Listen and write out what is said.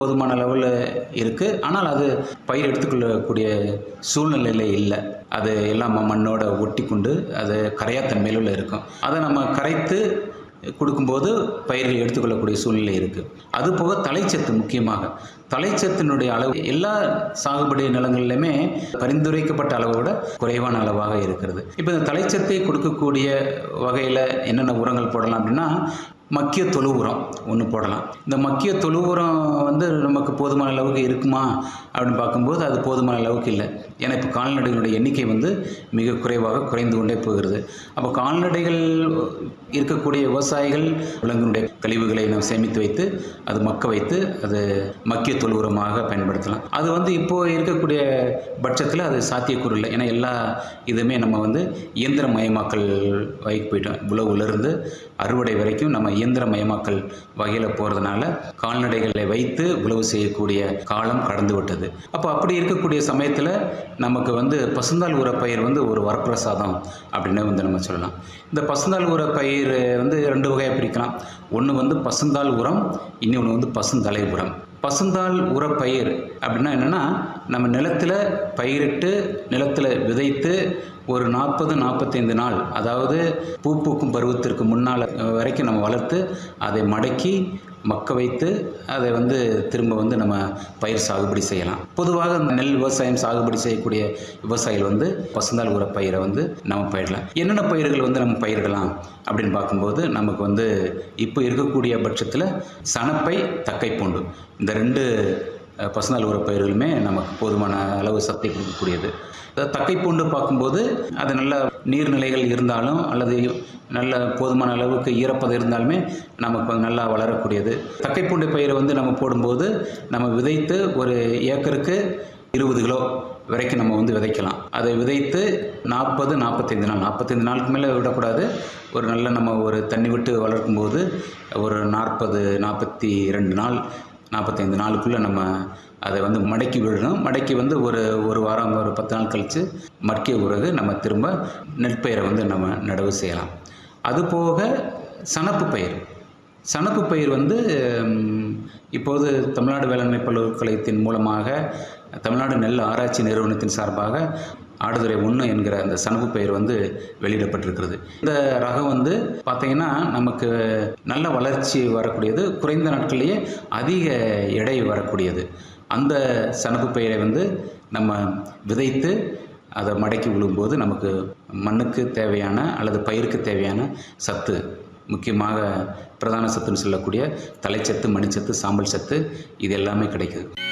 போதுமான அளவில் இருக்குது ஆனால் அது பயிர் எடுத்துக்கொள்ளக்கூடிய சூழ்நிலையில் இல்லை அது எல்லாம் ம- மண்ணோட ஒட்டி கொண்டு அது கரையாத்தன்மையில் இருக்கும் அதை நம்ம கரைத்து கொடுக்கும்போது பயிர்கள் எடுத்துக்கொள்ளக்கூடிய சூழ்நிலை இருக்குது அது போக தலைச்சத்து முக்கியமாக தலைச்சத்தினுடைய அளவு எல்லா சாகுபடி நிலங்கள்லையுமே பரிந்துரைக்கப்பட்ட அளவை விட குறைவான அளவாக இருக்கிறது இப்போ இந்த தலைச்சத்தை கொடுக்கக்கூடிய வகையில் என்னென்ன உரங்கள் போடலாம் அப்படின்னா மக்கிய தொழு உரம் ஒன்று போடலாம் இந்த மக்கிய தொழு உரம் வந்து நமக்கு போதுமான அளவுக்கு இருக்குமா அப்படின்னு பார்க்கும்போது அது போதுமான அளவுக்கு இல்லை ஏன்னா இப்போ கால்நடைகளுடைய எண்ணிக்கை வந்து மிக குறைவாக குறைந்து கொண்டே போகிறது அப்போ கால்நடைகள் இருக்கக்கூடிய விவசாயிகள் விலங்கினுடைய கழிவுகளை நாம் சேமித்து வைத்து அது மக்க வைத்து அது மக்கிய தொழு உரமாக பயன்படுத்தலாம் அது வந்து இப்போ இருக்கக்கூடிய பட்சத்தில் அது சாத்தியக்கூறு இல்லை ஏன்னா எல்லா இதுவுமே நம்ம வந்து இயந்திரமயமாக்கல் வைக்கு போயிட்டோம் உழவுலேருந்து அறுவடை வரைக்கும் நம்ம இயந்திரமயமாக்கல் வகையில் போகிறதுனால கால்நடைகளை வைத்து உழவு செய்யக்கூடிய காலம் கடந்து விட்டது அப்போ அப்படி இருக்கக்கூடிய சமயத்தில் நமக்கு வந்து பசுந்தாள் உர பயிர் வந்து ஒரு வரப்பிரசாதம் அப்படின்னு வந்து நம்ம சொல்லலாம் இந்த பசுந்தாள் உர பயிர் வந்து ரெண்டு வகையாக பிரிக்கலாம் ஒன்று வந்து பசுந்தாள் உரம் இன்னொன்று வந்து பசுந்தலை உரம் பசுந்தாள் உரப்பயிர் அப்படின்னா என்னென்னா நம்ம நிலத்தில் பயிரிட்டு நிலத்தில் விதைத்து ஒரு நாற்பது நாற்பத்தைந்து நாள் அதாவது பூ பூக்கும் பருவத்திற்கு முன்னால் வரைக்கும் நம்ம வளர்த்து அதை மடக்கி மக்க வைத்து அதை வந்து திரும்ப வந்து நம்ம பயிர் சாகுபடி செய்யலாம் பொதுவாக இந்த நெல் விவசாயம் சாகுபடி செய்யக்கூடிய விவசாயிகள் வந்து பசுந்தாள் உர பயிரை வந்து நம்ம பயிரிடலாம் என்னென்ன பயிர்கள் வந்து நம்ம பயிரிடலாம் அப்படின்னு பார்க்கும்போது நமக்கு வந்து இப்போ இருக்கக்கூடிய பட்சத்தில் சணப்பை தக்கைப்பூண்டு இந்த ரெண்டு அஹ், பசுந்தாள் உர பயிர்களுமே நமக்கு போதுமான அளவு சத்தை கொடுக்கக்கூடியது அதாவது தக்கைப்பூண்டு பார்க்கும்போது அது நல்ல நீர்நிலைகள் இருந்தாலும் அல்லது நல்ல போதுமான அளவுக்கு ஈரப்பதம் இருந்தாலுமே நமக்கு வந்து நல்லா வளரக்கூடியது தக்கைப்பூண்டு பயிரை வந்து நம்ம போடும்போது நம்ம விதைத்து ஒரு ஏக்கருக்கு இருபது கிலோ வரைக்கும் நம்ம வந்து விதைக்கலாம் அதை விதைத்து நாற்பது நாற்பத்தைந்து நாள் நாற்பத்தைந்து நாளுக்கு மேலே விடக்கூடாது ஒரு நல்ல நம்ம ஒரு தண்ணி விட்டு வளர்க்கும்போது ஒரு நாற்பது நாற்பத்தி ரெண்டு நாள் நாற்பத்தைந்து நாளுக்குள்ளே நம்ம அதை வந்து மடக்கி விடணும் மடக்கி வந்து ஒரு ஒரு வாரம் ஒரு பத்து நாள் கழித்து மட்கிய பிறகு நம்ம திரும்ப நெற்பயிரை வந்து நம்ம நடவு செய்யலாம் அதுபோக சணப்பு பயிர் சணப்பு பயிர் வந்து ம், இப்போது தமிழ்நாடு வேளாண்மை பல்கலைக்கழகத்தின் மூலமாக தமிழ்நாடு நெல் ஆராய்ச்சி நிறுவனத்தின் சார்பாக ஆடுதுறை ஒன்று என்கிற அந்த சணப்பு பயிர் வந்து வெளியிடப்பட்டிருக்கிறது இந்த ரகம் வந்து பார்த்தீங்கன்னா நமக்கு நல்ல வளர்ச்சி வரக்கூடியது குறைந்த நாட்களிலேயே அதிக எடை வரக்கூடியது அந்த சணப்பு பயிரை வந்து நம்ம விதைத்து அதை மடக்கி விழும்போது நமக்கு மண்ணுக்கு தேவையான அல்லது பயிருக்கு தேவையான சத்து முக்கியமாக பிரதான சத்துன்னு சொல்லக்கூடிய தலைச்சத்து மணிச்சத்து சாம்பல் சத்து இது எல்லாமே கிடைக்குது